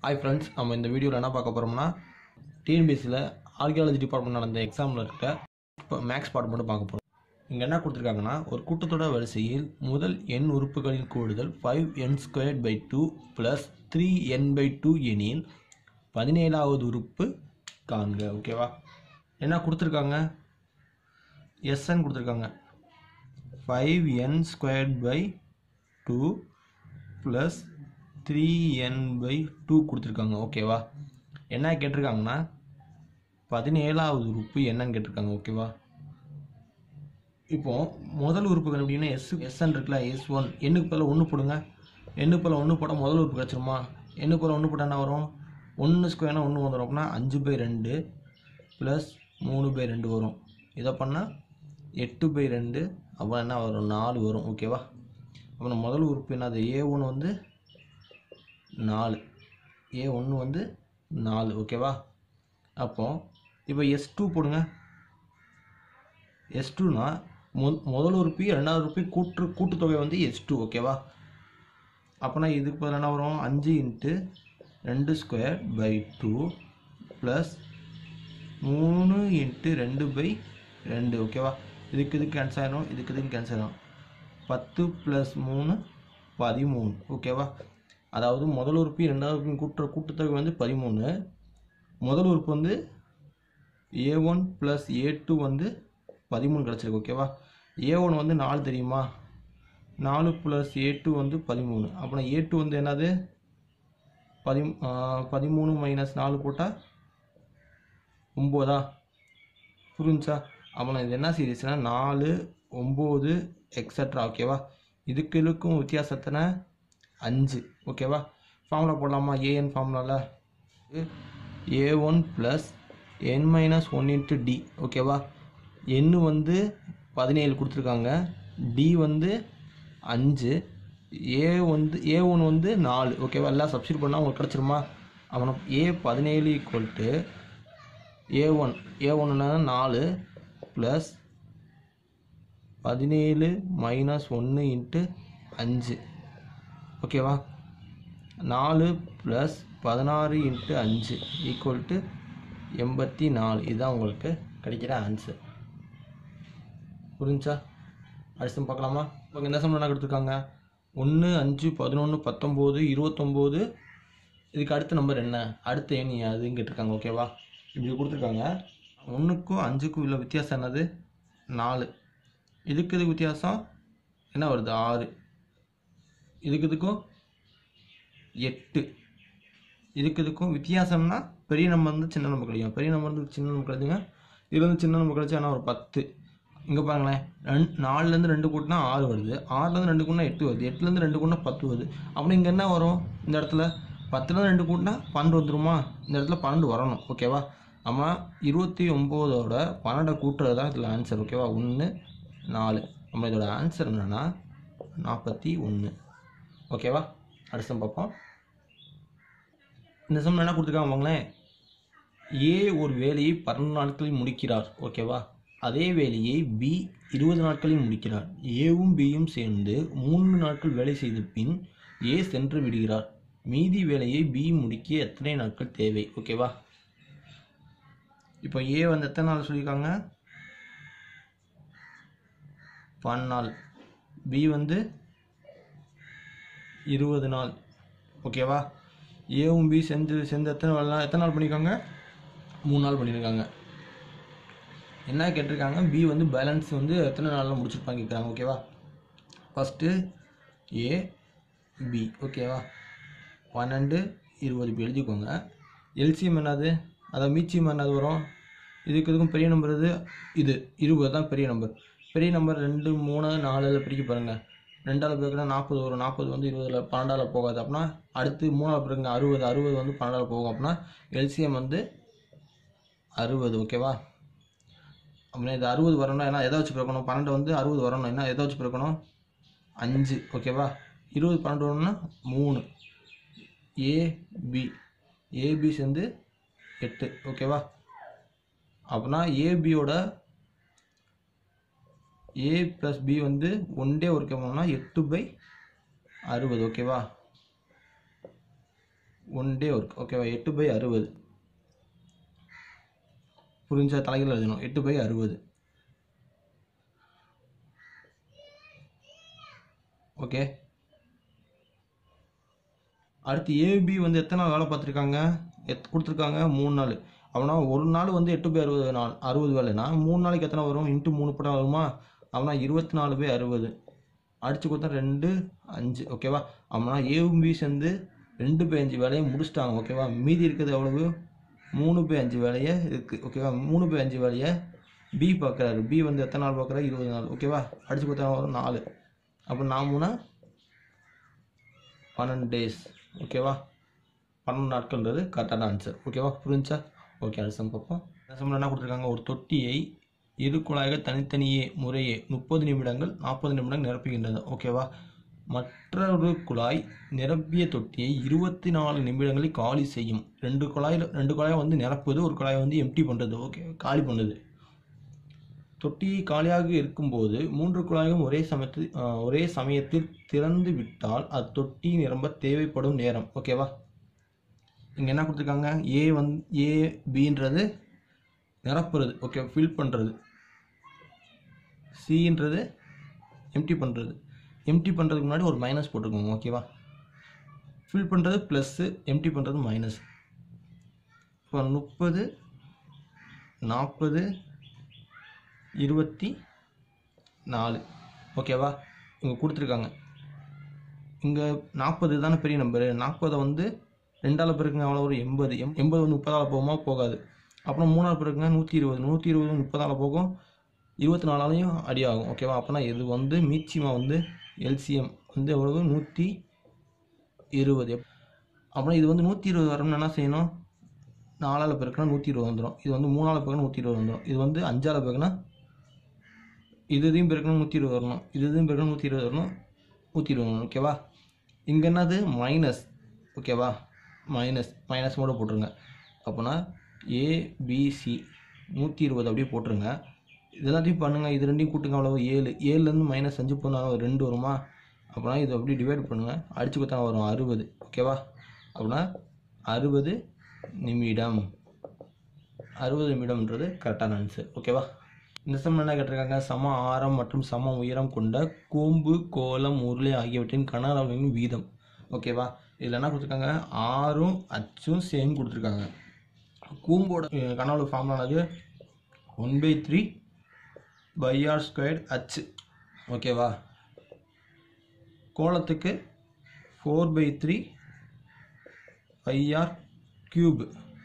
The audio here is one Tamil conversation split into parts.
ஹாய் ஃப்ரெண்ட்ஸ் நம்ம இந்த வீடியோவில் என்ன பார்க்க போகிறோம்னா டிஎன்பிஎஸ்சியில் ஆர்கியாலஜி டிபார்ட்மெண்ட் நடந்த எக்ஸாமில் இருக்க இப்போ மேக்ஸ் பார்ட் மட்டும் பார்க்க போகிறோம் இங்கே என்ன கொடுத்துருக்காங்கன்னா ஒரு கூட்டத்தொடர் வரிசையில் முதல் எண் உறுப்புகளின் கூடுதல் five n squared by two plus three n by two எனில் பதினேழாவது உறுப்பு காண்க ஓகேவா என்ன கொடுத்துருக்காங்க எஸ்என் கொடுத்துருக்காங்க five n squared by two plus three n by two கொடுத்துருக்காங்க ஓகேவா என்ன கேட்டிருக்காங்கன்னா பதினேழாவது உறுப்பு என்னன்னு கேட்டிருக்காங்க ஓகேவா இப்போ முதல் உறுப்பு கண்டுபிடிங்கன்னா எஸ் எஸ்என் இருக்குல்ல எஸ் ஒன் எண்ணுக்கு பதில் ஒன்று போடுங்க எண்ணுக்கு பதில் ஒன்று போட்டால் முதல் உறுப்பு கிடச்சிருமா எண்ணுக்கு பதில் ஒன்று போட்டால் என்ன வரும் ஒன்று ஸ்கொயர்னா ஒன்று வந்துடும் அப்படின்னா அஞ்சு பை ரெண்டு ப்ளஸ் மூணு பை ரெண்டு வரும் இதை பண்ணால் எட்டு பை ரெண்டு அப்புறம் என்ன வரும் நாலு வரும் ஓகேவா அப்புறம் முதல் உறுப்பு என்னது ஏ ஒன்று வந்து நாலு ஏ ஒன்று வந்து நாலு ஓகேவா அப்போ இப்போ எஸ் டூ போடுங்க எஸ் டூனா மொ முதல் உறுப்பி ரெண்டாவது உறுப்பி கூட்டு கூட்டுத்தொகை வந்து எஸ் டூ ஓகேவா அப்போனா இதுக்கு பதில் என்ன வரும் அஞ்சு இன்ட்டு ரெண்டு ஸ்கொயர் பை டூ ப்ளஸ் மூணு இன்ட்டு ரெண்டு பை ரெண்டு ஓகேவா இதுக்கு இதுக்கு கேன்சல் ஆயிடும் இதுக்கு இதுக்கு கேன்சல் ஆயிடும் பத்து ப்ளஸ் மூணு பதிமூணு ஓகேவா அதாவது முதல் உறுப்பி ரெண்டாவது உறுப்பின் கூட்டுற கூட்டுத்தொகை வந்து பதிமூணு முதல் உறுப்பு வந்து A one plus A two வந்து பதிமூணு கிடச்சிருக்கு ஓகேவா ஏ ஒன் வந்து நாலு தெரியுமா நாலு ப்ளஸ் ஏ டூ வந்து பதிமூணு அப்புறம் ஏ டூ வந்து என்னது பதி பதிமூணு மைனஸ் நாலு போட்டால் ஒம்போதா புரிஞ்சா அப்புறம் இது என்ன சீரீஸ்னால் நாலு ஒம்பது எக்ஸட்ரா ஓகேவா இதுக்கு இதுக்கும் வித்தியாசத்தின அஞ்சு ஓகேவா ஃபார்முலா போடலாமா ஏஎன் ஃபார்முலாவில் A one plus n minus one into d ஓகேவா எண்ணு வந்து பதினேழு கொடுத்துருக்காங்க டி வந்து அஞ்சு ஏ வந்து ஏ ஒன் வந்து நாலு ஓகேவா எல்லாம் சப்ஸ்டியூட் பண்ணால் உங்களுக்கு கிடச்சிருமா அவனை ஏ பதினேழு equal to A one A ஒன்றுனா நாலு ப்ளஸ் பதினேழு மைனஸ் ஒன்று இன்ட்டு அஞ்சு ஓகேவா நாலு ப்ளஸ் பதினாறு இன்ட்டு அஞ்சு ஈக்குவல் டு எண்பத்தி நாலு இதுதான் உங்களுக்கு கிடைக்கிற ஆன்சர் புரிஞ்சா அடுத்து பார்க்கலாமா இப்போ இந்த சம்பளம் என்ன கொடுத்துருக்காங்க ஒன்று அஞ்சு பதினொன்று பத்தொம்போது இருபத்தொம்போது இதுக்கு அடுத்த நம்பர் என்ன அடுத்த எண் அதுன்னு கேட்டிருக்காங்க ஓகேவா இப்படி கொடுத்துருக்காங்க ஒன்றுக்கும் அஞ்சுக்கும் உள்ள வித்தியாசம் என்னது நாலு இதுக்கு இதுக்கு வித்தியாசம் என்ன வருது ஆறு இதுக்கு இதுக்கும் எட்டு இதுக்கு இதுக்கும் வித்தியாசம்னா பெரிய நம்பர் வந்து சின்ன நம்பர் கிடைக்கும் பெரிய நம்பர் வந்து சின்ன நம்பர் கிடைச்சுங்க இதுல வந்து சின்ன நம்பர் கிடைச்சா ஆனால் ஒரு பத்து இங்கே பாருங்களேன் ரெண்டு நாலுலேருந்து ரெண்டு கூட்டினா ஆறு வருது ஆறுலேருந்து ரெண்டு கூட்டினா எட்டு வருது எட்டுலேருந்து ரெண்டு கூட்டினா பத்து வருது அப்புறம் இங்கே என்ன வரும் இந்த இடத்துல பத்துலேருந்து ரெண்டு கூட்டினா பன்னெண்டு வந்துருமா இந்த இடத்துல பன்னெண்டு வரணும் ஓகேவா நம்ம இருபத்தி ஒம்போதோட பன்னெண்டை கூட்டுறது தான் இதில் ஆன்சர் ஓகேவா ஒன்று நாலு நம்ம இதோட ஆன்சர் என்னென்னா நாற்பத்தி ஒன்று ஓகேவா அடுத்த பார்ப்போம் இந்த சம் என்ன கொடுத்துருக்காங்க பாங்களேன் ஏ ஒரு வேலையை பன்னெண்டு நாட்களில் முடிக்கிறார் ஓகேவா அதே வேலையை பி இருபது நாட்களில் முடிக்கிறார் ஏவும் பியும் சேர்ந்து மூன்று நாட்கள் வேலை செய்த பின் ஏ சென்று விடுகிறார் மீதி வேலையை பி முடிக்க எத்தனை நாட்கள் தேவை ஓகேவா இப்போ ஏ வந்து எத்தனை நாள் சொல்லியிருக்காங்க பன்னெண்டு நாள் பி வந்து இருபது நாள் ஓகேவா ஏவும் பி செஞ்சு சேர்ந்து எத்தனை நாள் எத்தனை நாள் பண்ணியிருக்காங்க மூணு நாள் பண்ணியிருக்காங்க என்ன கேட்டிருக்காங்க பி வந்து பேலன்ஸ் வந்து எத்தனை நாளில் முடிச்சிருப்பாங்க கேட்குறாங்க ஓகேவா ஃபஸ்ட்டு ஏ பி ஓகேவா பன்னெண்டு இருபது இப்போ எழுதிக்கோங்க எல்சிஎம் என்னது அதாவது மீச்சியம் என்னது வரும் இதுக்கு இதுக்கும் பெரிய நம்பர் இது இது இருபது தான் பெரிய நம்பர் பெரிய நம்பர் ரெண்டு மூணு நாலில் பிரிக்க பாருங்கள் ரெண்டாவது பிறகுனா நாற்பது வரும் நாற்பது வந்து இருபதில் பன்னெண்டாவில் போகாது அப்படின்னா அடுத்து மூணாவது பிறகுங்க அறுபது அறுபது வந்து பன்னெண்டாவில் போகும் அப்படின்னா எல்சிஎம் வந்து அறுபது ஓகேவா அப்படின்னா இது அறுபது வரணும் ஏன்னா எதை வச்சு பிறக்கணும் பன்னெண்டு வந்து அறுபது வரணும் என்ன எதை வச்சு பிறக்கணும் அஞ்சு ஓகேவா இருபது பன்னெண்டு வரணும்னா மூணு ஏபி ஏபி சேர்ந்து எட்டு ஓகேவா அப்படின்னா ஏபியோட ஏ ப்ளஸ் பி வந்து ஒன் டே ஒர்க் பண்ணோம்னா எட்டு பை அறுபது ஓகேவா ஒன் டே ஒர்க் ஓகேவா எட்டு பை அறுபது புரிஞ்சா தலைகள் எழுதணும் எட்டு பை அறுபது ஓகே அடுத்து ஏபி வந்து எத்தனை நாள் வேலை பார்த்துருக்காங்க எத் கொடுத்துருக்காங்க மூணு நாள் அவனா ஒரு நாள் வந்து எட்டு பை அறுபது நாள் அறுபது வேலைனா மூணு நாளைக்கு எத்தனை வரும் இன்ட்டு மூணு படம் வருமா அவனா இருபத்தி நாலு பை அறுபது அடிச்சு கொடுத்தா ரெண்டு அஞ்சு ஓகேவா அவனா ஏவும் பி சேர்ந்து ரெண்டு பை அஞ்சு வேலையை முடிச்சிட்டாங்க ஓகேவா மீதி இருக்கிறது எவ்வளவு மூணு பை அஞ்சு வேலையை இருக்குது ஓகேவா மூணு பை அஞ்சு வேலையை பி பார்க்குறாரு பி வந்து எத்தனை நாள் பார்க்குறாரு இருபது நாள் ஓகேவா அடிச்சு கொடுத்தா வரும் நாலு அப்போ நான் மூணா பன்னெண்டு டேஸ் ஓகேவா பன்னெண்டு நாட்கள்ன்றது கரெக்டான ஆன்சர் ஓகேவா புரிஞ்சா ஓகே அடுத்த பார்ப்போம் சம்பளம் என்ன கொடுத்துருக்காங்க ஒரு தொட்டியை இரு குழாய்கள் தனித்தனியே முறையே முப்பது நிமிடங்கள் நாற்பது நிமிடங்கள் நிரப்புகின்றது ஓகேவா மற்றொரு குழாய் நிரப்பிய தொட்டியை இருபத்தி நாலு நிமிடங்களில் காலி செய்யும் ரெண்டு குழாயில் ரெண்டு குழாயை வந்து நிரப்புது ஒரு குழாயை வந்து எம்டி பண்ணுறது ஓகே காலி பண்ணுது தொட்டி காலியாக இருக்கும்போது மூன்று குழாயும் ஒரே சமயத்தில் ஆஹ், ஒரே சமயத்தில் திறந்து விட்டால் அது தொட்டி நிரம்ப தேவைப்படும் நேரம் ஓகேவா இங்கே என்ன கொடுத்துருக்காங்க ஏ வந் ஏ பின்றது நிரப்புறது ஓகே ஃபில் பண்ணுறது சின்றது எம்டி பண்ணுறது எம்டி பண்ணுறதுக்கு முன்னாடி ஒரு மைனஸ் போட்டுக்கோங்க ஓகேவா ஃபில் பண்ணுறது ப்ளஸ்ஸு எம்டி பண்ணுறது மைனஸ் இப்போ முப்பது நாற்பது இருபத்தி நாலு ஓகேவா இங்கே கொடுத்துருக்காங்க இங்கே நாற்பது தானே பெரிய நம்பரு நாற்பதை வந்து ரெண்டால் பெருக்குங்க அவ்வளோ ஒரு எண்பது எம் எண்பது வந்து முப்பதால் போகுமா போகாது அப்புறம் மூணால் பெருக்குங்க நூற்றி இருபது நூற்றி இருபது முப்பதால் போகும் இருபத்தி நாலாலையும் அடி ஆகும் ஓகேவா அப்போனா இது வந்து மீச்சிமா வந்து எல்சிஎம் வந்து எவ்வளவு நூற்றி இருபது அப்புறம் இது வந்து நூற்றி இருபது வரணும்னு என்ன செய்யணும் நாலால் பெருக்குனா நூற்றி இருபது வந்துடும் இது வந்து மூணால் பெருக்குனா நூற்றி இருபது வந்துடும் இது வந்து அஞ்சால் பெருக்குனா இது இதையும் பெருக்கணும் நூற்றி இருபது வரணும் இது இதையும் பெருக்கணும் நூற்றி இருபது வரணும் நூற்றி இருபது வரணும் ஓகேவா இங்கே என்னது மைனஸ் ஓகேவா மைனஸ் மைனஸ் கூட போட்டுருங்க அப்போனா ஏபிசி நூற்றி இருபது அப்படியே போட்டுருங்க இது எல்லாத்தையும் பண்ணுங்கள் இது ரெண்டையும் கூட்டுங்க அவ்வளோ ஏழு ஏழுலேருந்து மைனஸ் அஞ்சு போனால் ரெண்டு வருமா அப்போனா இது அப்படியே டிவைட் பண்ணுங்கள் அடிச்சு கொடுத்தா வரும் அறுபது ஓகேவா அப்படின்னா அறுபது நிமிடம் அறுபது நிமிடம்ன்றது கரெக்டான ஆன்சர் ஓகேவா இந்த சமம் என்ன கேட்டிருக்காங்க சம ஆரம் மற்றும் சம உயரம் கொண்ட கூம்பு கோலம் உருளை ஆகியவற்றின் கன அளவுகளின் வீதம் ஓகேவா இதில் என்ன கொடுத்துருக்காங்க ஆறும் அச்சும் சேம் கொடுத்துருக்காங்க கூம்போட அஹ், கன அளவு ஃபார்முலானது one by three pi r squared அச்சு ஓகேவா கோலத்துக்கு four by three pi r cube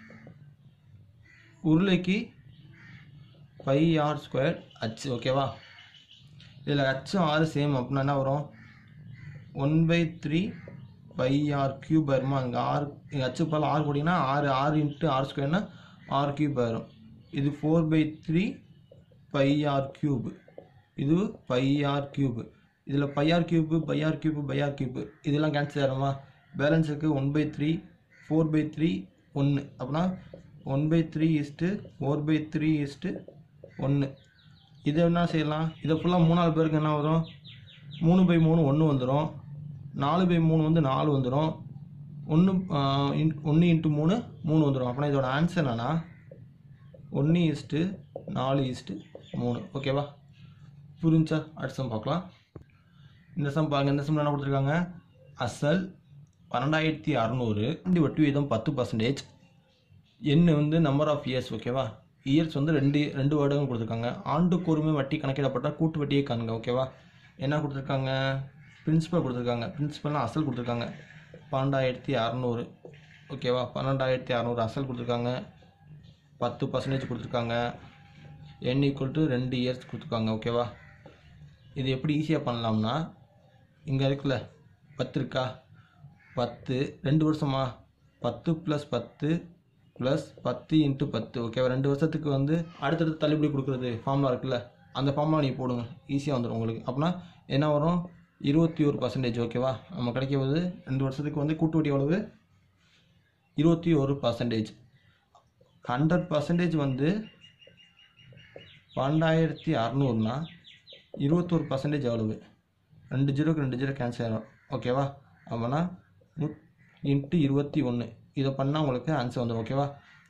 உருளைக்கு பை ஆர் ஸ்கொயர் அச்சு ஓகேவா இதில் அச்சு ஆறு சேம் அப்படின்னா என்ன வரும் one by three pi r cube வருமா அங்கே ஆறு இங்கே அச்சு பால் ஆறு போட்டிங்கன்னா ஆறு ஆறு இன்ட்டு ஆர் ஸ்கொயர்னா ஆர் கியூப் வரும் இது four by three pi r cube இது பை ஆர் கியூப் இதில் pi r cube pi r cube pi r cube இதெல்லாம் கேன்சல் ஆகிடுமா பேலன்ஸ் இருக்குது one by three four by three ஒன்று அப்படின்னா one by three is to four by three is to ஒன்று இதை என்ன செய்யலாம் இதை ஃபுல்லாக மூணாவது பேருக்கு என்ன வரும் மூணு பை மூணு ஒன்று வந்துடும் நாலு பை மூணு வந்து நாலு வந்துடும் ஒன்று ஒன்று இன்ட்டு மூணு மூணு வந்துடும் அப்படின்னா இதோட ஆன்சர் என்னன்னா ஒன்று இஸ்ட்டு நாலு இஸ்ட்டு மூணு ஓகேவா புரிஞ்சா அடுத்த சம் பார்க்கலாம் இந்த சம் பாருங்க இந்த சம்ல என்ன கொடுத்துருக்காங்க அசல் பன்னெண்டாயிரத்தி அறநூறு வண்டி வட்டி வீதம் பத்து பர்சன்டேஜ் எண் வந்து நம்பர் ஆஃப் இயர்ஸ் ஓகேவா இயர்ஸ் வந்து ரெண்டு ரெண்டு வருடங்கள் கொடுத்துருக்காங்க ஆண்டுக்கு ஒருமை வட்டி கணக்கிடப்பட்ட கூட்டு வட்டியை காணுங்க ஓகேவா என்ன கொடுத்துருக்காங்க பிரின்சிபல் கொடுத்துருக்காங்க பிரின்சிபல்னா அசல் கொடுத்துருக்காங்க பன்னெண்டாயிரத்தி அறநூறு ஓகேவா பன்னெண்டாயிரத்தி அறநூறு அசல் கொடுத்துருக்காங்க பத்து பர்சன்டேஜ் கொடுத்துருக்காங்க என் ஈக்குவல் டு ரெண்டு இயர்ஸ் கொடுத்துருக்காங்க ஓகேவா இது எப்படி ஈஸியாக பண்ணலாம்னா இங்கே இருக்குல்ல பத்து இருக்கா பத்து ரெண்டு வருஷமா பத்து ப்ளஸ் பத்து ப்ளஸ் பத்து இன்ட்டு பத்து ஓகேவா ரெண்டு வருஷத்துக்கு வந்து அடுத்தடுத்து தள்ளுபடி கொடுக்குறது ஃபார்முலா இருக்குல்ல அந்த ஃபார்முலா நீங்கள் போடுங்க ஈஸியாக வந்துடும் உங்களுக்கு அப்படின்னா என்ன வரும் இருபத்தி ஒரு பர்சன்டேஜ் ஓகேவா நம்ம கிடைக்கிறது ரெண்டு வருஷத்துக்கு வந்து கூட்டு வட்டி எவ்வளவு இருபத்தி ஒரு பர்சன்டேஜ் ஹண்ட்ரட் பர்சன்டேஜ் வந்து பன்னெண்டாயிரத்தி அறநூறுனா இருபத்தொரு பர்சன்டேஜ் எவ்வளவு ரெண்டு ஜீரோக்கு ரெண்டு ஜீரோ கேன்சல் ஆகிடும் ஓகேவா அப்போனா நூ இன்ட்டு இருபத்தி ஒன்று இதை பண்ணால் உங்களுக்கு ஆன்சர் வந்துடும் ஓகேவா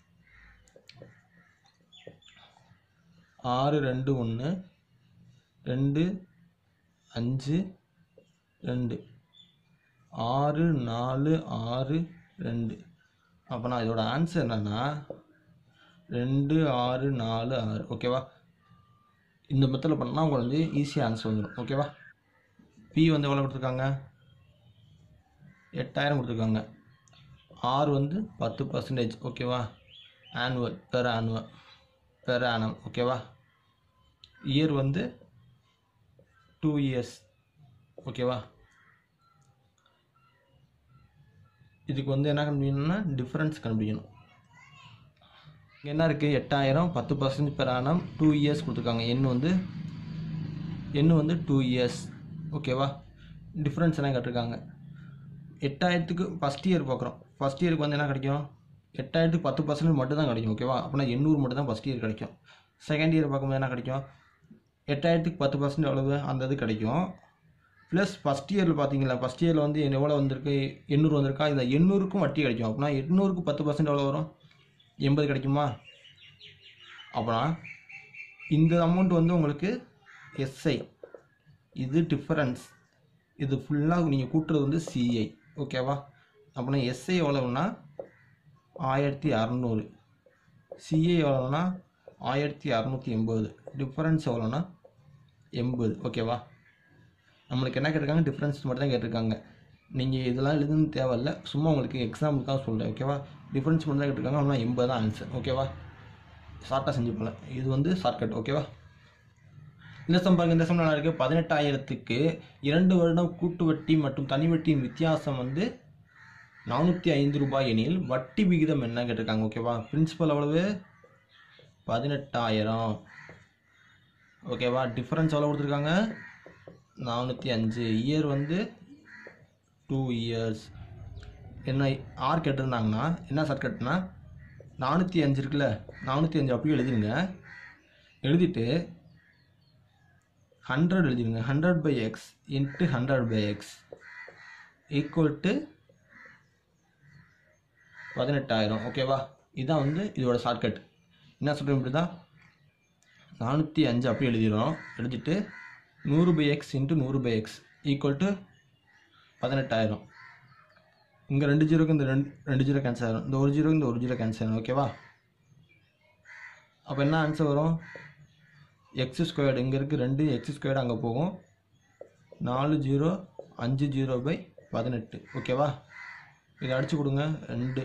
ஆறு ரெண்டு ஒன்று ரெண்டு அஞ்சு ரெண்டு ஆறு நாலு ஆறு ரெண்டு அப்போ நான் இதோட ஆன்சர் என்னன்னா ரெண்டு ஆறு நாலு ஆறு ஓகேவா இந்த மெத்தடில் பண்ணால் உங்களுக்கு வந்து ஈஸியாக ஆன்சர் வந்துடும் ஓகேவா பி வந்து எவ்வளோ கொடுத்துருக்காங்க எட்டாயிரம் கொடுத்துருக்காங்க ஆர் வந்து பத்து பர்சன்டேஜ் ஓகேவா annual per annual per annum ஓகேவா இயர் வந்து டூ இயர்ஸ் ஓகேவா இதுக்கு வந்து என்ன கண்டுபிடிக்கணும்னா டிஃப்ரென்ஸ் கண்டுபிடிக்கணும் இங்கே என்ன இருக்குது எட்டாயிரம் பத்து percent per annum two years கொடுத்துருக்காங்க எண் வந்து எண் வந்து டூ இயர்ஸ் ஓகேவா டிஃப்ரென்ஸ் என்ன கேட்டிருக்காங்க எட்டாயிரத்துக்கு ஃபஸ்ட் இயர் பார்க்குறோம் ஃபஸ்ட் இயருக்கு வந்து என்ன கிடைக்கும் எட்டாயிரத்துக்கு பத்து பர்சன்ட் மட்டும் தான் கிடைக்கும் ஓகேவா அப்படின்னா எண்ணூறு மட்டும் தான் ஃபஸ்ட் இயர் கிடைக்கும் செகண்ட் இயர் பார்க்கும்போது என்ன கிடைக்கும் எட்டாயிரத்துக்கு பத்து பர்சன்ட் எவ்வளவு அந்த இது கிடைக்கும் ப்ளஸ் ஃபஸ்ட் இயரில் பார்த்தீங்களா ஃபஸ்ட் இயரில் வந்து எவ்வளோ வந்திருக்கு எண்ணூறு வந்திருக்கா இந்த எண்ணூறுக்கும் வட்டி கிடைக்கும் அப்படின்னா எண்ணூறுக்கு பத்து பர்சன்ட் எவ்வளோ வரும் எண்பது கிடைக்குமா அப்படின்னா இந்த அமௌண்ட் வந்து உங்களுக்கு எஸ்ஐ இது டிஃபரன்ஸ் இது ஃபுல்லாக நீங்கள் கூட்டுறது வந்து சிஐ ஓகேவா அப்படின்னா எஸ்ஐ எவ்வளோன்னா ஆயிரத்தி அறநூறு சிஏ எவ்வளோன்னா ஆயிரத்தி அறநூற்றி எண்பது டிஃபரன்ஸ் எவ்வளோன்னா எண்பது ஓகேவா நம்மளுக்கு என்ன கேட்டிருக்காங்க டிஃப்ரென்ஸ் மட்டும் தான் கேட்டிருக்காங்க நீங்கள் இதெல்லாம் எழுதுன்னு தேவையில்ல சும்மா உங்களுக்கு எக்ஸாம்பிளுக்காக சொல்கிறேன் ஓகேவா டிஃப்ரென்ஸ் மட்டும் தான் கேட்டிருக்காங்க ஆனால் எண்பது தான் ஆன்சர் ஓகேவா ஷார்ட்டாக செஞ்சு போகலாம் இது வந்து ஷார்ட்கட் ஓகேவா இந்த சம் பாருங்க இந்த சம் நல்லா இருக்குது பதினெட்டாயிரத்துக்கு இரண்டு வருடம் கூட்டு வட்டி மற்றும் தனி வட்டியின் வித்தியாசம் வந்து நானூற்றி ஐந்து ரூபாய் எனில் வட்டி விகிதம் என்ன கேட்டிருக்காங்க ஓகேவா பிரின்சிபல் எவ்வளவு பதினெட்டாயிரம் ஓகேவா டிஃப்ரென்ஸ் எவ்வளோ கொடுத்துருக்காங்க நானூற்றி அஞ்சு இயர் வந்து டூ இயர்ஸ் என்ன ஆர் கேட்டிருந்தாங்கன்னா என்ன ஷார்ட்கட்னா நானூற்றி அஞ்சு இருக்குல்ல நானூற்றி அஞ்சு அப்படியே எழுதிருங்க எழுதிட்டு ஹண்ட்ரட் எழுதிருங்க hundred by x into hundred by x equal to பதினெட்டாயிரம் ஓகேவா இதான் வந்து இதோட ஷார்ட்கட் என்ன சொல்கிறேன் இப்படி தான் நானூற்றி அஞ்சு அப்படி எழுதிடுறோம் எழுதிட்டு நூறு பை எக்ஸ் இன்ட்டு நூறு பை எக்ஸ் ஈக்குவல் டு பதினெட்டாயிரம் இங்கே ரெண்டு ஜீரோக்கு இந்த ரெண்டு ரெண்டு ஜீரோ கேன்சல் ஆகிடும் இந்த ஒரு ஜீரோ இந்த ஒரு ஜீரோ கேன்சல் ஆகிடும் ஓகேவா அப்போ என்ன ஆன்சர் வரும் எக்ஸ் ஸ்கொயர்டு இங்கே இருக்குது ரெண்டு எக்ஸ் ஸ்கொயர்டு அங்கே போகும் நாலு ஜீரோ அஞ்சு ஜீரோ பை பதினெட்டு ஓகேவா இதை அடிச்சு கொடுங்க ரெண்டு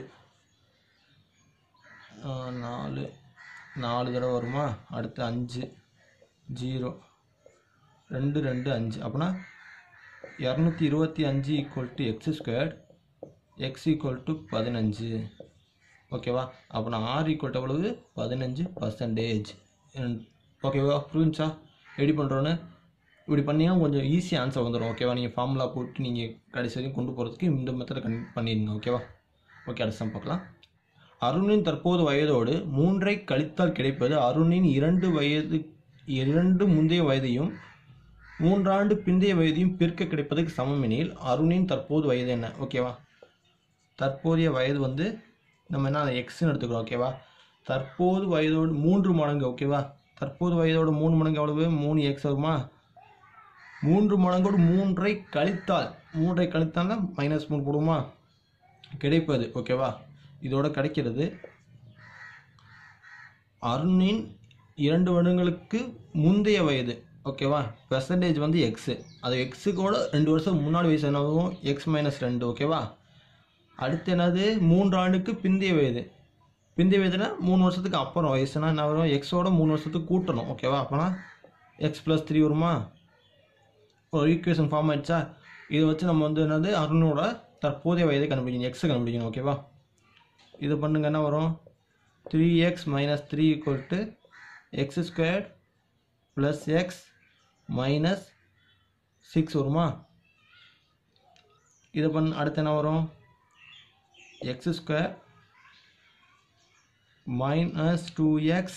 ஆ, நாலு நாலு தடவை வருமா அடுத்து அஞ்சு ஜீரோ ரெண்டு ரெண்டு அஞ்சு அப்படின்னா இரநூத்தி இருபத்தி அஞ்சு equal to x squared x equal to பதினஞ்சு ஓகேவா அப்போ நான் ஆர் ஈக்குவல் டு எவ்வளவு பதினஞ்சு பர்சன்டேஜ் ஓகேவா புரிஞ்சா எப்படி பண்ணுறோன்னு இப்படி பண்ணீங்கன்னா கொஞ்சம் ஈஸி ஆன்சர் வந்துடும் ஓகேவா நீங்கள் ஃபார்முலா போட்டு நீங்கள் கடைசி வரைக்கும் கொண்டு போகிறதுக்கு இந்த மெத்தடை கன் பண்ணிடுங்க ஓகேவா ஓகே அடுத்த sum பார்க்கலாம் அருணின் தற்போது வயதோடு மூன்றை கழித்தால் கிடைப்பது அருணின் இரண்டு வயது இரண்டு முந்தைய வயதையும் மூன்றாண்டு பிந்தைய வயதையும் பெருக்க கிடைப்பதற்கு சமம் எனில் அருணின் தற்போது வயது என்ன ஓகேவா தற்போதைய வயது வந்து நம்ம என்ன எக்ஸ்ன்னு எடுத்துக்கிறோம் ஓகேவா தற்போது வயதோடு மூன்று மடங்கு ஓகேவா தற்போது வயதோடு மூணு மடங்கு எவ்வளவு மூணு எக்ஸ் வருமா மூன்று மடங்கோடு மூன்றை கழித்தால் மூன்றை கழித்தால்னா மைனஸ் மூணு போடுமா கிடைப்பது ஓகேவா இதோட கிடைக்கிறது அருணின் இரண்டு வருடங்களுக்கு முந்தைய வயது ஓகேவா பெர்சன்டேஜ் வந்து எக்ஸு அது எக்ஸுக்கோட ரெண்டு வருஷம் முன்னாடி வயசு என்னவும் எக்ஸ் மைனஸ் ரெண்டு ஓகேவா அடுத்து என்னது மூன்று ஆண்டுக்கு பிந்தைய வயது பிந்தைய வயதுனா மூணு வருஷத்துக்கு அப்புறம் வயசுனா என்ன வரும் எக்ஸோட மூணு வருஷத்துக்கு கூட்டணும் ஓகேவா அப்போனா எக்ஸ் ப்ளஸ் த்ரீ வருமா ஒரு ஈக்குவேஷன் ஃபார்ம் ஆயிடுச்சா இதை வச்சு நம்ம வந்து என்னது அருணோட தற்போதைய வயதை கண்டுபிடிக்கணும் எக்ஸை கண்டுபிடிக்கணும் ஓகேவா இது பண்ணுங்க என்ன வரும் three x minus three equal to x square plus x minus six வருமா இதை பண்ண அடுத்து என்ன வரும் x square minus two x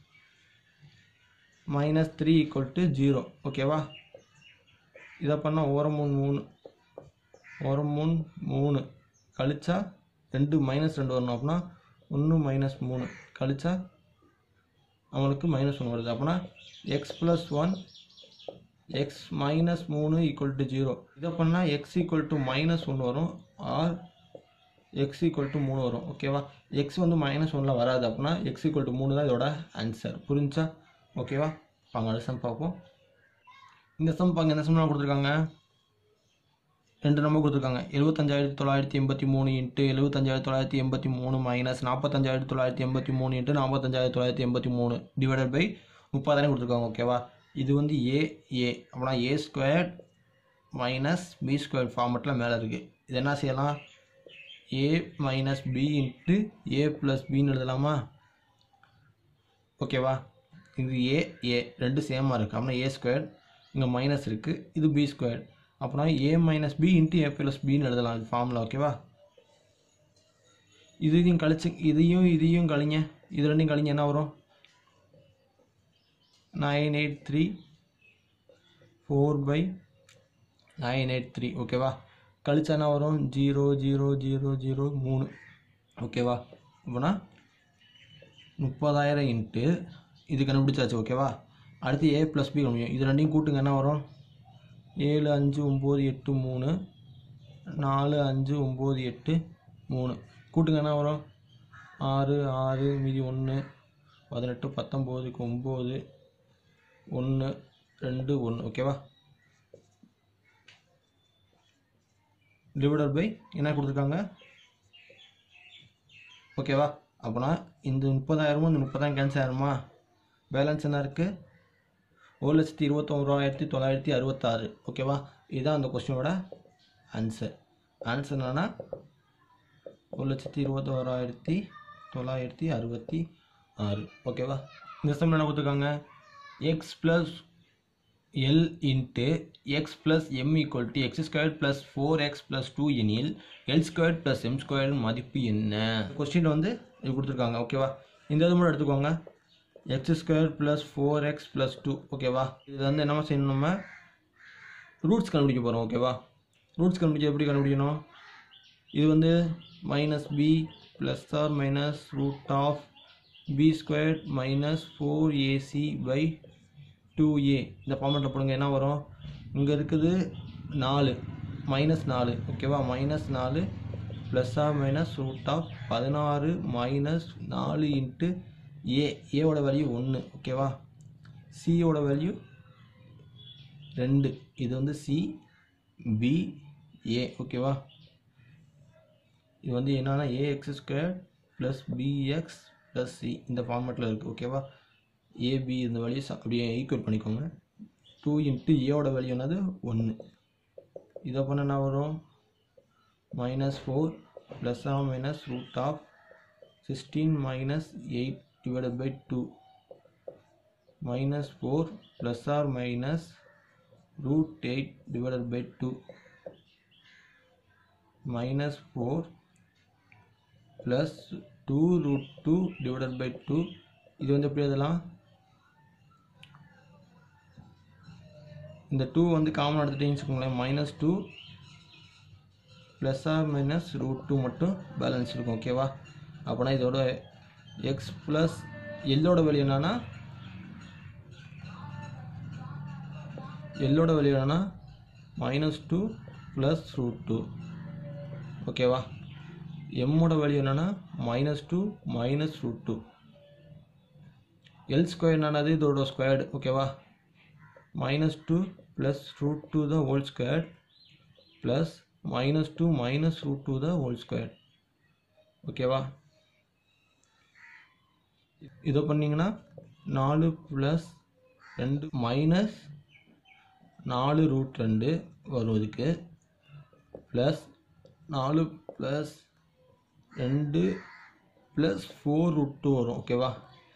minus three equal to zero ஓகேவா இதை பண்ணால் ஒரு மூணு மூணு ஒரு மூணு மூணு கழிச்சா ரெண்டு மைனஸ் ரெண்டு வரணும் அப்படின்னா ஒன்று மைனஸ் மூணு கழிச்சா நம்மளுக்கு மைனஸ் ஒன்று வருது அப்படின்னா x plus one x minus மூணு ஈக்குவல் டு ஜீரோ இதை பண்ணால் எக்ஸ் ஈக்குவல் டு மைனஸ் ஒன்று வரும் ஆர் எக்ஸ் ஈக்குவல் டு மூணு வரும் ஓகேவா எக்ஸ் வந்து மைனஸ் ஒன்றில் வராது அப்படின்னா எக்ஸ் ஈக்குவல் டு மூணு தான் இதோட ஆன்சர் புரிஞ்சா ஓகேவா வாங்க அடுத்த சம் பார்ப்போம் இந்த சம் பாங்க என்ன சம்லாம் கொடுத்துருக்காங்க ரெண்டு நம்பர் கொடுத்துருக்காங்க எழுபத்தஞ்சாயிரத்தி தொள்ளாயிரத்தி எண்பத்தி மூணு இன்ட்டு எழுபத்தஞ்சாயிரத்தி தொள்ளாயிரத்தி எண்பத்தி மூணு மைனஸ் நாற்பத்தஞ்சாயிரத்தி தொள்ளாயிரத்தி எண்பத்தி மூணு இன்ட்டு நாற்பத்தஞ்சாயிரத்தி தொள்ளாயிரத்தி எண்பத்தி மூணு டிவைடட் பை முப்பதாயிரம் கொடுத்துருக்காங்க ஓகேவா இது வந்து ஏ ஏ அப்படின்னா a square minus b square ஃபார்மெட்டில் மேலே இருக்குது இது என்ன செய்யலாம் a minus b into a plus பின்னு எழுதலாமா ஓகேவா இது ஏ ஏ ரெண்டு சேமாக இருக்குது அப்படின்னா ஏ ஸ்கொயர் இங்கே மைனஸ் இருக்குது இது பி ஸ்கொயர் அப்படின்னா a minus b into a plus பின்னு எழுதலாம் இது ஃபார்மில் ஓகேவா இதையும் கழிச்சு இதையும் இதையும் கழிங்க இது ரெண்டையும் கழிங்க என்ன வரும் nine eight three four by nine eight three ஓகேவா கழிச்சா என்ன வரும் ஜீரோ ஜீரோ ஜீரோ ஜீரோ மூணு ஓகேவா அப்படின்னா முப்பதாயிரம் இன்ட்டு இது கண்டுபிடிச்சாச்சு ஓகேவா அடுத்து ஏ ப்ளஸ் பி கண்டுபிடிக்கும் இது ரெண்டையும் கூட்டுங்க என்ன வரும் ஏழு அஞ்சு ஒம்பது எட்டு மூணு நாலு அஞ்சு ஒம்பது எட்டு மூணு கூட்டுங்க என்ன வரும் ஆறு ஆறு மீதி ஒன்று பதினெட்டு பத்தொம்போதுக்கு ஒம்பது ஒன்று ரெண்டு ஒன்று ஓகேவா டிவைடட் பை என்ன கொடுத்துருக்காங்க ஓகேவா அப்போனா இந்த முப்பதாயிரமும் இந்த முப்பதாயிரம் கேன்சல் ஆயிருமா பேலன்ஸ் என்ன இருக்குது ஒரு லட்சத்தி இருபத்தோராயிரத்தி தொள்ளாயிரத்தி அறுபத்தாறு ஓகேவா இதுதான் அந்த கொஸ்டினோட ஆன்சர் ஆன்சர் என்னன்னா ஒரு லட்சத்தி இருபத்தோராயிரத்தி தொள்ளாயிரத்தி அறுபத்தி ஆறு ஓகேவா இந்த சம் என்ன கொடுத்துருக்காங்க x plus l into x plus m equal to x square plus four x plus two எனில் l square plus m square மதிப்பு என்ன கொஸ்டின் வந்து இது கொடுத்துருக்காங்க ஓகேவா இந்த இது மட்டும் எடுத்துக்கோங்க x square plus four x plus two ஓகேவா இது வந்து என்ன செய்யணும் நம்ம ரூட்ஸ் கண்டுபிடிக்க போகிறோம் ஓகேவா ரூட்ஸ் கண்டுபிடிக்க எப்படி கண்டுபிடிக்கணும் இது வந்து minus b plus or minus root of b square minus four ac by two a இந்த ஃபார்மெட்டில் போடுங்க என்ன வரும் இங்கே இருக்குது நாலு மைனஸ் நாலு ஓகேவா மைனஸ் நாலு plus or minus root of பதினாறு மைனஸ் நாலு இன்ட்டு ஏ ஏவோட வேல்யூ ஒன்று ஓகேவா சியோட வேல்யூ ரெண்டு இது வந்து சி பி ஏ ஓகேவா இது வந்து என்னன்னா ax square plus bx plus c இந்த ஃபார்மேட்டில் இருக்குது ஓகேவா ஏபி இந்த வேல்யூ அப்படியே ஈக்குவல் பண்ணிக்கோங்க டூ இன்ட்டு ஏவோட வேல்யூ என்னது ஒன்று இதை பண்ண என்ன வரும் minus four plus or minus root of sixteen minus eight divided by 2 minus 4 plus or minus root 8 divided by 2 minus 4 plus 2 root 2 divided by 2 இது வந்து எப்படி எழுதலாம் இந்த டூ வந்து காமன் எடுத்துட்டீங்கன்னு வச்சுக்கோங்களேன் minus two plus or minus root two மட்டும் பேலன்ஸ் இருக்கும் ஓகேவா அப்போனா இதோட எக்ஸ் ப்ளஸ் எல்லோட வேல்யூ என்னன்னா எல்லோட வேல்யூ என்னன்னா minus two plus root two ஓகேவா எம்மோட வேல்யூ என்னன்னா minus two minus root two l square என்னது இதோட ஸ்கொயர்டு ஓகேவா minus two plus root two the whole square plus minus two minus root two the whole square ஓகேவா இதை பண்ணிங்கன்னா நாலு ப்ளஸ் ரெண்டு மைனஸ் நாலு ரூட் ரெண்டு வரும் இதுக்கு ப்ளஸ் நாலு ப்ளஸ் ரெண்டு ப்ளஸ் ஃபோர் ரூட் டூ வரும் ஓகேவா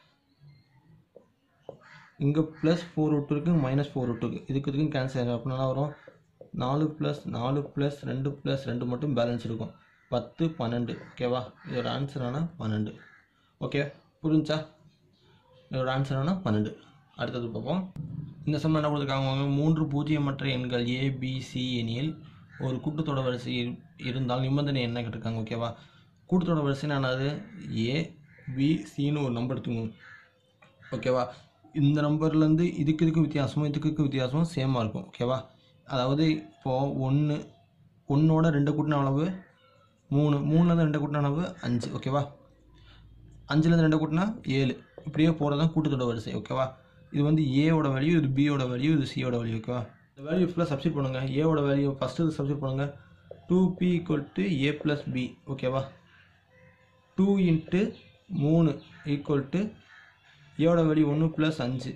இங்கே ப்ளஸ் ஃபோர் ரூட் இருக்குது மைனஸ் ஃபோர் ரூட் இருக்குது இதுக்கு இதுக்கும் கேன்சல் ஆகும் அப்படின்னா வரும் நாலு ப்ளஸ் நாலு ப்ளஸ் ரெண்டு ப்ளஸ் ரெண்டு மட்டும் பேலன்ஸ் இருக்கும் பத்து பன்னெண்டு ஓகேவா இதோட ஆன்சர் ஆனால் பன்னெண்டு ஓகே புரிஞ்சா இதோட ஆன்சர் ஆனால் பன்னெண்டு அடுத்தது பார்ப்போம் இந்த சம்ம என்ன கொடுத்துருக்காங்க மூன்று பூஜ்ஜியமற்ற எண்கள் ஏ பி சி எனில் ஒரு கூட்டுத்தொடர் வரிசை இரு- இருந்தால் நிபந்தனை என்ன கேட்டிருக்காங்க ஓகேவா கூட்டுத்தொடர் வரிசைனா என்னது ஏ பி சின்னு ஒரு நம்பர் எடுத்துக்கணும் ஓகேவா இந்த நம்பர்லேருந்து இதுக்கு இதுக்கு வித்தியாசமும் இதுக்கு இதுக்கு வித்தியாசமும் சேமாக இருக்கும் ஓகேவா அதாவது இப்போது ஒன்று ஒன்றோட ரெண்டு கூட்டின அளவு மூணு மூணுலேருந்து ரெண்டு கூட்டின அளவு அஞ்சு ஓகேவா அஞ்சுலேருந்து ரெண்டு கூட்டினா ஏழு இப்படியே போகிறது தான் கூட்டுத்தொடர் வரிசை ஓகேவா இது வந்து ஏவோட வேல்யூ இது பியோட வேல்யூ இது சியோட வேல்யூ ஓகேவா இந்த வேல்யூ ஃபுல்லாக சப்ஸ்டிட் பண்ணுங்கள் ஏவோட வேல்யூ ஃபஸ்ட்டு சப்ஸ்டிட் பண்ணுங்கள் two b equal to a plus b ஓகேவா டூ இன்ட்டு மூணு ஈக்குவல் டு ஏவோட வேல்யூ ஒன்று ப்ளஸ் அஞ்சு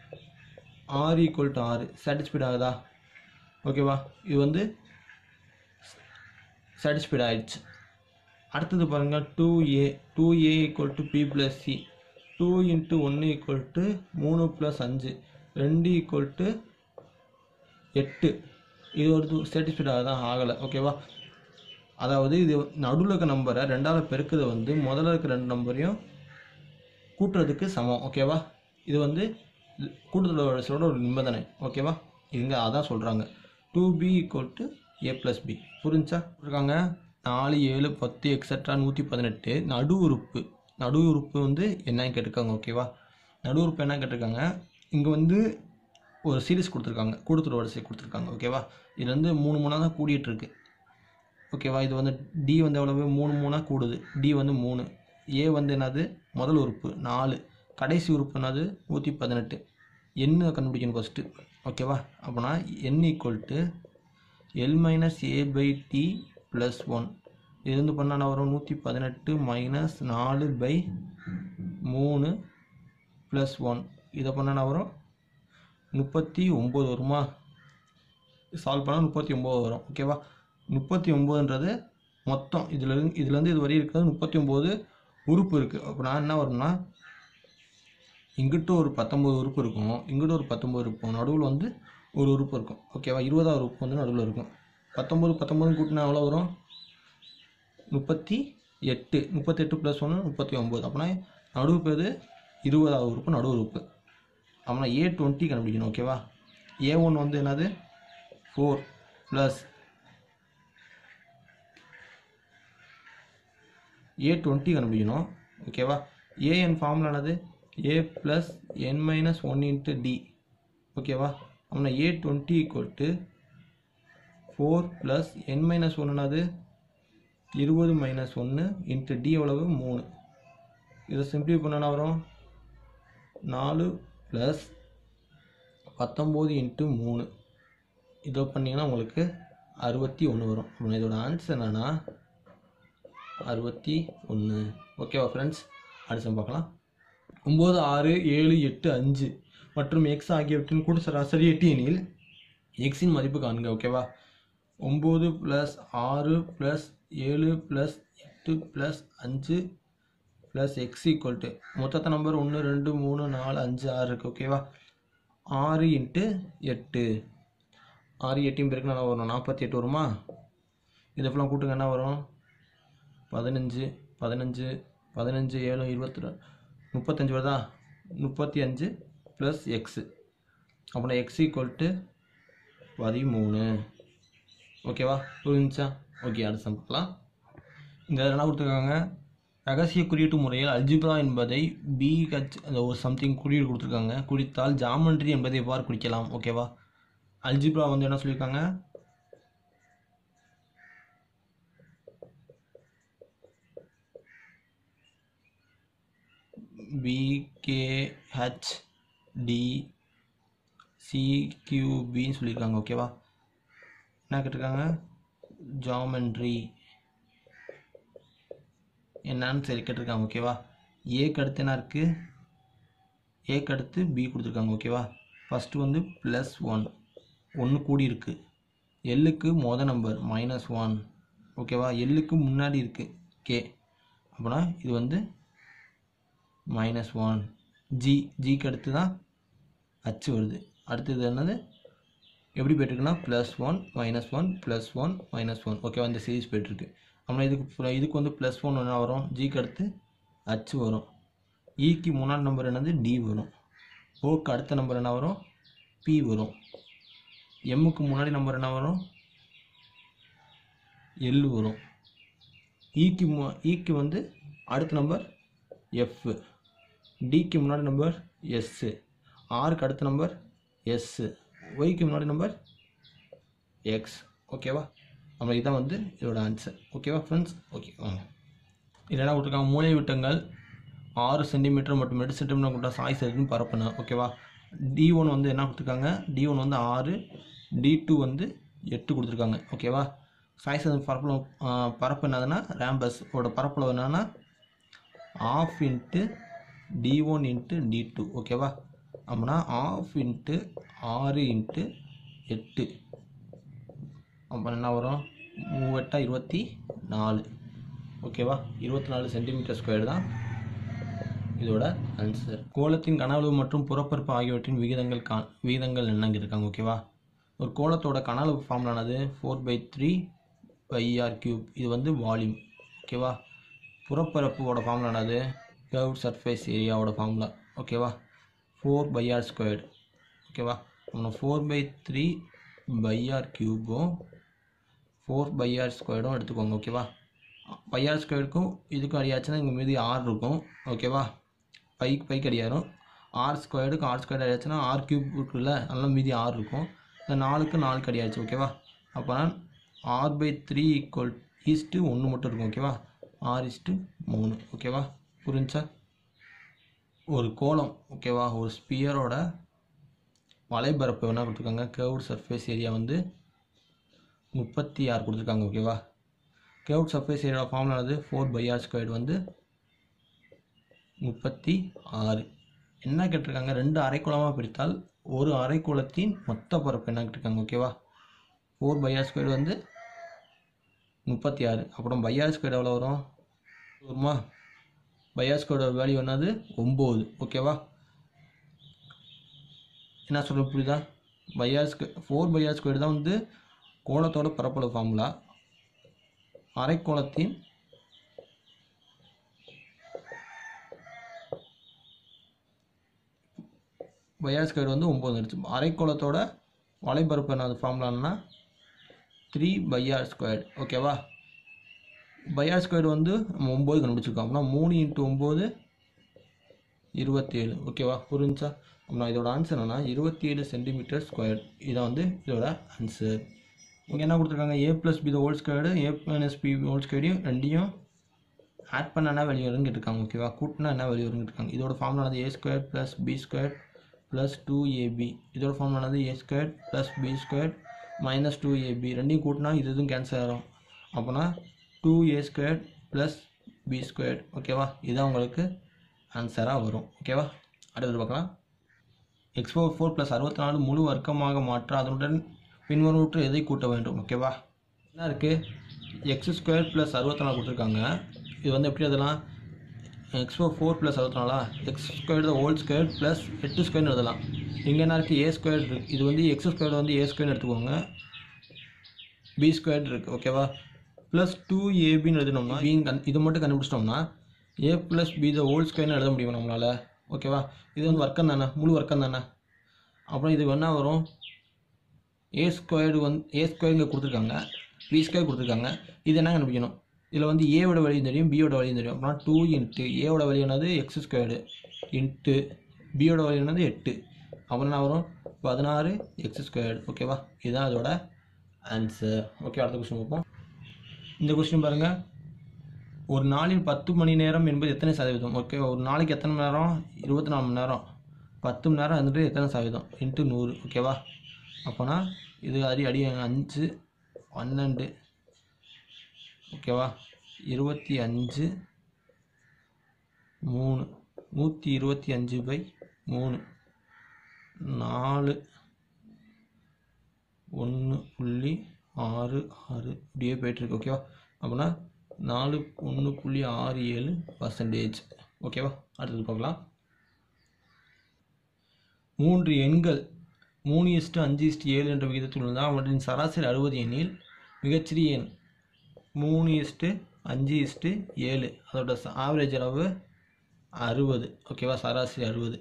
ஆறு ஈக்குவல் டு ஆறு சாட்டிஸ்ஃபைட் ஆகுதா ஓகேவா இது வந்து சாட்டிஸ்ஃபைட் ஆயிடுச்சு அடுத்தது பாருங்கள் two a two a equal to b plus c two into ஒன்று ஈக்குவல் டு மூணு ப்ளஸ் அஞ்சு ரெண்டு ஈக்குவல் டு எட்டு இது ஒரு சாட்டிஸ்ஃபைட் ஆகுதான் ஆகலை ஓகேவா அதாவது இது நடுவில் இருக்க நம்பரை ரெண்டாவது பெருக்குதை வந்து முதல்ல இருக்க ரெண்டு நம்பரையும் கூட்டுறதுக்கு சமம் ஓகேவா இது வந்து இது கூட்டுத்தொடர் வரிசையோட ஒரு நிபந்தனை ஓகேவா இங்கே அதான் சொல்கிறாங்க two b equal to a plus b புரிஞ்சா இருக்காங்க நாலு ஏழு பத்து எக்ஸட்ரா நூற்றி பதினெட்டு நடு உறுப்பு நடு உறுப்பு வந்து என்னன்னு கேட்டிருக்காங்க ஓகேவா நடு உறுப்பு என்ன கேட்டிருக்காங்க இங்கே வந்து ஒரு சீரிஸ் கொடுத்துருக்காங்க கூட்டுத்தொடர் வரிசை கொடுத்துருக்காங்க ஓகேவா இது வந்து மூணு மூணாக தான் கூடிட்டு இருக்கு ஓகேவா இது வந்து டி வந்து எவ்வளவு மூணு மூணாக கூடுது டி வந்து மூணு ஏ வந்து என்னது முதல் உறுப்பு நாலு கடைசி உறுப்பு என்னது நூற்றி பதினெட்டு என்ன கண்டுபிடிக்கணும் ஃபஸ்ட்டு ஓகேவா அப்போனா n equal to l minus a by d plus one இது வந்து பண்ணால் வரும் நூற்றி பதினெட்டு மைனஸ் நாலு பை மூணு ப்ளஸ் ஒன் இதை பண்ணால் வரும் முப்பத்தி ஒம்பது வருமா சால்வ் பண்ணால் முப்பத்தி ஒம்பது வரும் ஓகேவா முப்பத்தி ஒம்போதுன்றது மொத்தம் இதில் இருந்து இதுலேருந்து இது வரையும் இருக்கிறது முப்பத்தி ஒம்பது உறுப்பு இருக்குது அப்போ நான் என்ன வரும்னா இங்கிட்ட ஒரு பத்தொம்பது உறுப்பு இருக்கும் இங்கிட்ட ஒரு பத்தொம்பது இருக்கும் நடுவில் வந்து ஒரு உறுப்பு இருக்கும் ஓகேவா இருபதாவது உறுப்பு வந்து நடுவில் இருக்கும் பத்தொம்பது பத்தொம்பது கூட்டினா எவ்வளோ வரும் முப்பத்தி எட்டு முப்பத்தெட்டு ப்ளஸ் ஒன்று முப்பத்தி ஒம்பது அப்படின்னா நடுவு பேர் இருபதாவது உறுப்பு நடு உறுப்பு அப்படின்னா ஏ டுவெண்ட்டி கண்டுபிடிக்கணும் ஓகேவா ஏ ஒன் வந்து என்னது ஃபோர் ப்ளஸ் ஏ டுவெண்ட்டி கண்டுபிடிக்கணும் ஓகேவா ஏஎன் ஃபார்முலா என்னது a plus n minus one into d ஓகேவா அப்படின்னா a twenty equal to four plus n minus one என்னது இருபது மைனஸ் ஒன்று இன்ட்டு டி எவ்வளவு மூணு இதை சிம்பிளி பண்ணனா வரும் நாலு ப்ளஸ் பத்தொம்போது இன்ட்டு மூணு இதை பண்ணிங்கன்னா உங்களுக்கு அறுபத்தி ஒன்று வரும் அப்படின்னா இதோட ஆன்சர் என்னன்னா அறுபத்தி ஒன்று ஓகேவா ஃப்ரெண்ட்ஸ் அடுத்த பார்க்கலாம் ஒம்பது ஆறு ஏழு எட்டு அஞ்சு மற்றும் எக்ஸ் ஆகியவற்றின் கூட்டு சராசரி எட்டு எனில் எக்ஸின் மதிப்பு காண்க ஓகேவா ஒம்பது ப்ளஸ் ஆறு ப்ளஸ் ஏழு ப்ளஸ் எட்டு ப்ளஸ் அஞ்சு ப்ளஸ் எக்ஸ் ஈக்குவல் டு மொத்தத்தை நம்பர் ஒன்று ரெண்டு மூணு நாலு அஞ்சு ஆறு இருக்குது ஓகேவா ஆறு இன்ட்டு எட்டு ஆறு எட்டையும் பேருக்கு என்ன வரும் நாற்பத்தி எட்டு வருமா இதை ஃபுல்லாக கூட்டுங்க என்ன வரும் பதினஞ்சு பதினஞ்சு பதினஞ்சு ஏழு இருபத்தி ரெண்டு முப்பத்தஞ்சு வருதா முப்பத்தி அஞ்சு ப்ளஸ் எக்ஸு அப்புறம் எக்ஸ் ஈக்குவல் டு பதிமூணு ஓகேவா புரிஞ்சுச்சா ஓகே அடுத்த பார்க்கலாம் இந்த இதில் என்ன கொடுத்துருக்காங்க ரகசிய குறியீட்டு முறையில் அல்ஜிப்ரா என்பதை பி ஹச் அந்த ஒரு சம்திங் குறியீடு கொடுத்துருக்காங்க குறித்தால் ஜாமெண்ட்ரி என்பதை எவ்வாறு குறிக்கலாம் ஓகேவா அல்ஜிப்ரா வந்து என்ன சொல்லியிருக்காங்க பிகேஹெச் டி சிக்யூபின்னு சொல்லியிருக்காங்க ஓகேவா என்ன கேட்டிருக்காங்க ஜாமெண்ட்ரி என்னன்னு சரி கேட்டிருக்காங்க ஓகேவா ஏக்கு அடுத்து என்ன இருக்குது ஏக்கு அடுத்து பி கொடுத்துருக்காங்க ஓகேவா ஃபஸ்ட்டு வந்து ப்ளஸ் ஒன் ஒன்று கூடி இருக்குது எல்லுக்கு மொத நம்பர் மைனஸ் ஒன் ஓகேவா எல்லுக்கு முன்னாடி இருக்குது கே அப்படின்னா இது வந்து மைனஸ் ஒன் ஜி ஜிக்கு அடுத்து தான் அச்சு வருது அடுத்தது என்னது எப்படி போயிட்டுருக்குன்னா plus one minus one plus one minus one ஓகேவா இந்த சீரிஸ் போயிட்டுருக்கு அப்புறம் இதுக்கு full- இதுக்கு வந்து ப்ளஸ் ஒன் என்ன வரும் ஜிக்கு அடுத்து அச்சு வரும் ஈக்கு முன்னாடி நம்பர் என்னது டி வரும் ஓக்கு அடுத்த நம்பர் என்ன வரும் பி வரும் எம்முக்கு முன்னாடி நம்பர் என்ன வரும் எல் வரும் ஈக்கு ஈக்கு வந்து அடுத்த நம்பர் எஃப் டிக்கு முன்னாடி நம்பர் எஸ்ஸு ஆருக்கு அடுத்த நம்பர் எஸ்ஸு ஒய்க்கு முன்னாடி நம்பர் எக்ஸ் ஓகேவா நம்ம இதான் வந்து இதோட ஆன்சர் ஓகேவா ஃப்ரெண்ட்ஸ் ஓகே வாங்க இல்லைனா கொடுத்துருக்காங்க மூளை விட்டங்கள் ஆறு சென்டிமீட்டர் மற்றும் எட்டு சென்டிமீட்டர் கொண்ட சாய் சரின்னு பரப்புன ஓகேவா டி ஒன் வந்து என்ன கொடுத்துருக்காங்க டி ஒன் வந்து ஆறு டி டூ வந்து எட்டு கொடுத்துருக்காங்க ஓகேவா சாய் சரி பரப்பில் பரப்பு என்னதுன்னா ரேம்பஸ் ஓட பரப்பில் என்னன்னா half into d one into d two ஓகேவா அப்படின்னா ஆஃப் இன்ட்டு ஆறு இன்ட்டு எட்டு அப்போ என்ன வரும் மூவெட்டா இருபத்தி நாலு ஓகேவா இருபத்தி நாலு சென்டிமீட்டர் ஸ்கொயர் தான் இதோட ஆன்சர் கோலத்தின் கனஅளவு மற்றும் புறப்பரப்பு ஆகியவற்றின் விகிதங்கள் கா விகிதங்கள் என்னங்க இருக்காங்க ஓகேவா ஒரு கோலத்தோட கனஅளவு ஃபார்முலானது four by three pi r cube இது வந்து வால்யூம் ஓகேவா புறப்பரப்போட ஃபார்முலானது கர்வ் சர்ஃபேஸ் ஏரியாவோட ஃபார்முலா ஓகேவா ஃபோர் பை ஆர் ஸ்கொயர்டு ஓகேவா நம்ம four by three pi r கியூபும் ஃபோர் பை ஆர் ஸ்கொயர்டும் எடுத்துக்கோங்க ஓகேவா பை ஆர் ஸ்கொயருக்கும் இதுக்கும் அடியாச்சுன்னா இங்கே மீதி ஆர் இருக்கும் ஓகேவா பைக்கு பைக்கு அடியாரும் ஆர் ஸ்கொயர்டுக்கு ஆர் ஸ்கொயர் அடியாச்சுன்னா ஆர் கியூப் இருக்குல்ல அதெல்லாம் மீதி ஆர் இருக்கும் இந்த நாலுக்கு நாலுக்கு அடியாச்சு ஓகேவா அப்போனா r by three equal is to ஒன்று மட்டும் இருக்கும் ஓகேவா ஆர் இஸ்ட்டு மூணு ஓகேவா புரிஞ்சா ஒரு கோலம் ஓகேவா ஒரு ஸ்பியரோட வலைபரப்பு என்ன கொடுத்துருக்காங்க கேர்வ்ட் சர்ஃபேஸ் ஏரியா வந்து முப்பத்தி ஆறு கொடுத்துருக்காங்க ஓகேவா கேர்வ்ட் சர்ஃபேஸ் ஏரியாவோட ஃபார்முலானது ஃபோர் பை ஆர் ஸ்கொயர்டு வந்து முப்பத்தி ஆறு என்ன கேட்டிருக்காங்க ரெண்டு அரைக்குளமாக பிரித்தால் ஒரு அரைக்குளத்தின் மொத்த பரப்பு என்ன கேட்டிருக்காங்க ஓகேவா ஃபோர் பை ஆர் ஸ்கொயர்டு வந்து முப்பத்தி ஆறு அப்புறம் பை ஆர் ஸ்கொயர்டு எவ்வளோ வரும் வருமா பை ஆர் ஸ்கொயர்டோட வேல்யூ என்னது ஒம்பது ஓகேவா என்ன சொல்ல புரியுதா pi r square four pi r square தான் வந்து கோலத்தோட பரப்பளவு ஃபார்முலா அரைக்கோளத்தின் பையார் ஸ்கொயர் வந்து ஒம்பது அடிச்சு அரைக்கோளத்தோட வலைபரப்பு என்ன ஃபார்முலான்னா த்ரீ பையார் ஸ்கொயர் ஓகேவா பையார் ஸ்கொயர் வந்து நம்ம ஒம்பது கண்டுபிடிச்சிருக்கோம் அப்படின்னா மூணு இன்ட்டு ஒம்பது இருபத்தேழு ஓகேவா புரிஞ்சா அப்படின்னா இதோட ஆன்சர் என்னன்னா இருபத்தி ஏழு சென்டிமீட்டர் ஸ்கொயர் இதான் வந்து இதோட ஆன்சர் இங்கே என்ன கொடுத்துருக்காங்க a plus b whole squared a minus b whole ஸ்கொயரையும் ரெண்டையும் ஆட் பண்ண என்ன வெளியே வரும்னு கேட்டிருக்காங்க ஓகேவா கூட்டினா என்ன வெளியே வரும்னு கேட்டிருக்காங்க இதோட ஃபார்முலானது a square plus b square plus two ab இதோட ஃபார்முலானது a square plus b square minus two ab ரெண்டையும் கூட்டினா இது இதுவும் கேன்சல் ஆகும் அப்போனா two a square plus b square ஓகேவா இதுதான் உங்களுக்கு ஆன்சராக வரும் ஓகேவா அடுத்தது பார்க்கலாம் எக்ஸ் ஃபோர் ஃபோர் ப்ளஸ் அறுபத்தி நாலு முழு வர்க்கமாக மாற்ற அதனுடன் பின்வருவற்று எதை கூட்ட வேண்டும் ஓகேவா என்ன இருக்குது எக்ஸ் ஸ்கொயர் ப்ளஸ் அறுபத்தி நாலு கொடுத்துருக்காங்க இது வந்து எப்படி எழுதலாம் எக்ஸ் ஃபோர் ஃபோர் ப்ளஸ் அறுபத்தி நாலா எக்ஸ் ஸ்கொயர் தான் ஹோல் ஸ்கொயர் ப்ளஸ் எட்டு ஸ்கொயர்னு எழுதலாம் இங்கே என்ன இருக்குது ஏ ஸ்கொயர் இருக்குது இது வந்து எக்ஸ் ஸ்கொயர் வந்து ஏ ஸ்கொயர்னு எடுத்துக்கோங்க பி ஸ்கொயர் இருக்குது ஓகேவா ப்ளஸ் டூ ஏபின்னு எழுதினோம்னா பீங் கண் இது மட்டும் கண்டுபிடிச்சிட்டோம்னா a plus b the whole ஸ்கொயர்னு எழுத முடியும் நம்மளால் ஓகேவா இது வந்து வர்க்கம் தானே முழு வர்க்கம் தானே அப்புறம் இது என்ன வரும் ஏ ஸ்கொயர்டு வந்து ஏ ஸ்கொயர் இங்கே கொடுத்துருக்காங்க பி ஸ்கொயர் கொடுத்துருக்காங்க இது என்ன கண்டுபிடிக்கணும் இதில் வந்து ஏவோட வழியும் தெரியும் பியோட வழியும் தெரியும் அப்படின்னா டூ இன்ட்டு ஏவோட வழி என்னது எக்ஸ் ஸ்கொயர்டு இன்ட்டு பியோட வழி என்னது எட்டு அப்புறம் என்ன வரும் பதினாறு எக்ஸ் ஸ்கொயர்டு ஓகேவா இதுதான் அதோட ஆன்சர் ஓகே அடுத்த கொஸ்டின் பார்ப்போம் இந்த கொஸ்டின் பாருங்கள் ஒரு நாளில் பத்து மணி நேரம் என்பது எத்தனை சதவீதம் ஓகே ஒரு நாளைக்கு எத்தனை மணி நேரம் இருபத்தி நாலு மணி நேரம் பத்து மணி நேரம் வந்துட்டு எத்தனை சதவீதம் இன்ட்டு நூறு ஓகேவா அப்போனா இது அடி அடி அஞ்சு பன்னெண்டு ஓகேவா இருபத்தி அஞ்சு மூணு நூற்றி இருபத்தி அஞ்சு பை மூணு நாலு ஒன்று புள்ளி ஆறு ஆறு இப்படியே போயிட்டுருக்கு ஓகேவா அப்படின்னா நாலு ஒன்று புள்ளி ஆறு ஏழு பர்சன்டேஜ் ஓகேவா அடுத்தது பார்க்கலாம் மூன்று எண்கள் மூணு இஸ்ட்டு அஞ்சு இஸ்ட்டு ஏழு என்ற விகிதத்தில் இருந்தால் அவற்றின் சராசரி அறுபது எண்ணில் மிகச்சிறிய எண் மூணு இஸ்ட்டு அஞ்சு இஸ்ட்டு ஏழு அதோட ஆவரேஜ் அளவு அறுபது ஓகேவா சராசரி அறுபது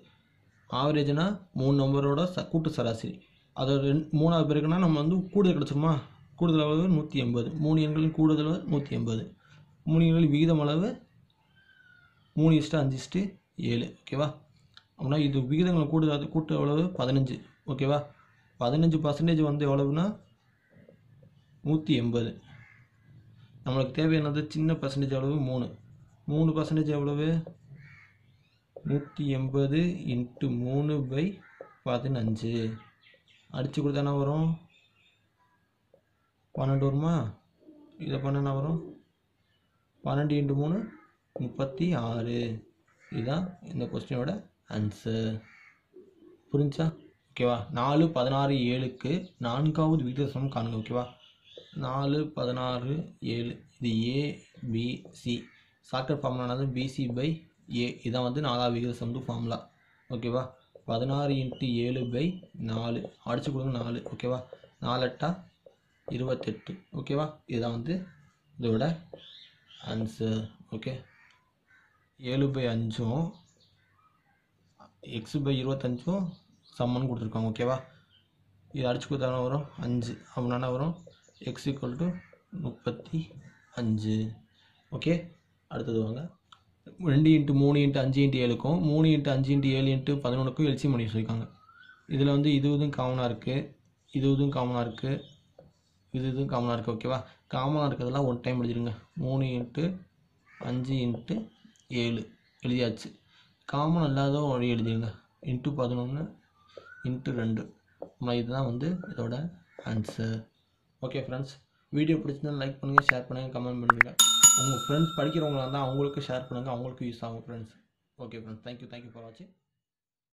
ஆவரேஜ்னா மூணு நம்பரோட ச கூட்டு சராசரி அதோட ரெண்டு மூணாவது பேருக்குன்னா நம்ம வந்து கூடுதல் கிடச்சிருமா கூடுதல் அளவு நூற்றி எண்பது மூணு எண்களின் கூடுதல் அளவு நூற்றி எண்பது மூணு எண்களின் விகிதம் அளவு மூணு இஸ்ட்டு அஞ்சு இஸ்ட்டு ஏழு ஓகேவா அப்படின்னா இது விகிதங்களை கூடுதல் கூட்டு எவ்வளவு பதினஞ்சு ஓகேவா பதினஞ்சு பர்சன்டேஜ் வந்து எவ்வளவுனா நூற்றி எண்பது நம்மளுக்கு தேவையானது சின்ன பர்சன்டேஜ் எவ்வளவு மூணு மூணு பர்சன்டேஜ் எவ்வளவு நூற்றி எண்பது இன்ட்டு மூணு பை பதினஞ்சு அடித்து கொடுத்தா என்ன வரும் பன்னெண்டு வருமா இதை பண்ண என்ன வரும் பன்னெண்டு இன்ட்டு மூணு முப்பத்தி ஆறு இதுதான் இந்த கொஸ்டினோட ஆன்சர் புரிஞ்சா ஓகேவா நாலு பதினாறு ஏழுக்கு நான்காவது விகிதசம் காணுங்க ஓகேவா நாலு பதினாறு ஏழு இது ஏ பி சி ஷார்ட்கட் ஃபார்முலானது பிசி பை ஏ இதான் வந்து நாலாவது விகிதசம் ஃபார்முலா ஓகேவா பதினாறு இன்ட்டு ஏழு பை நாலு அடிச்சு கொடுங்க நாலு ஓகேவா நாலெட்டா இருபத்தெட்டு ஓகேவா இதுதான் வந்து இதோட ஆன்சர் ஓகே ஏழு பை அஞ்சும் எக்ஸ் பை இருபத்தஞ்சும் சம்மன் கொடுத்துருக்காங்க ஓகேவா இது அடிச்சு கொடுத்தா வரும் அஞ்சு அப்படின்னா என்ன வரும் எக்ஸ் ஈக்குவல் டு முப்பத்தி அஞ்சு ஓகே அடுத்தது வாங்க ரெண்டு இன்ட்டு மூணு இன்ட்டு அஞ்சு இன்ட்டு ஏழுக்கும் மூணு இன்ட்டு அஞ்சு இன்ட்டு ஏழு இன்ட்டு பதினொன்றுக்கும் எல்சி பண்ணி சொல்லியிருக்காங்க இதில் வந்து இது இதுவும் காமனாக இருக்குது இது இதுவும் காமனாக இருக்குது இது இதுவும் காமனாக இருக்குது ஓகேவா காமனாக இருக்கிறதெல்லாம் ஒன் டைம் எழுதிருங்க மூணு இன்ட்டு அஞ்சு இன்ட்டு ஏழு எழுதியாச்சு காமன் இல்லாத வழி எழுதிருங்க இன்ட்டு பதினொன்று இன்ட்டு ரெண்டு நம்ம இதுதான் வந்து இதோட ஆன்சர் ஓகே ஃப்ரெண்ட்ஸ் வீடியோ பிடிச்சிருந்தா லைக் பண்ணுங்கள் ஷேர் பண்ணுங்கள் கமெண்ட் பண்ணுங்கள் உங்கள் ஃப்ரெண்ட்ஸ் படிக்கிறவங்களா இருந்தால் அவங்களுக்கு ஷேர் பண்ணுங்கள் அவங்களுக்கு யூஸ் ஆகும் friends okay friends thank you thank you for வாட்சிங்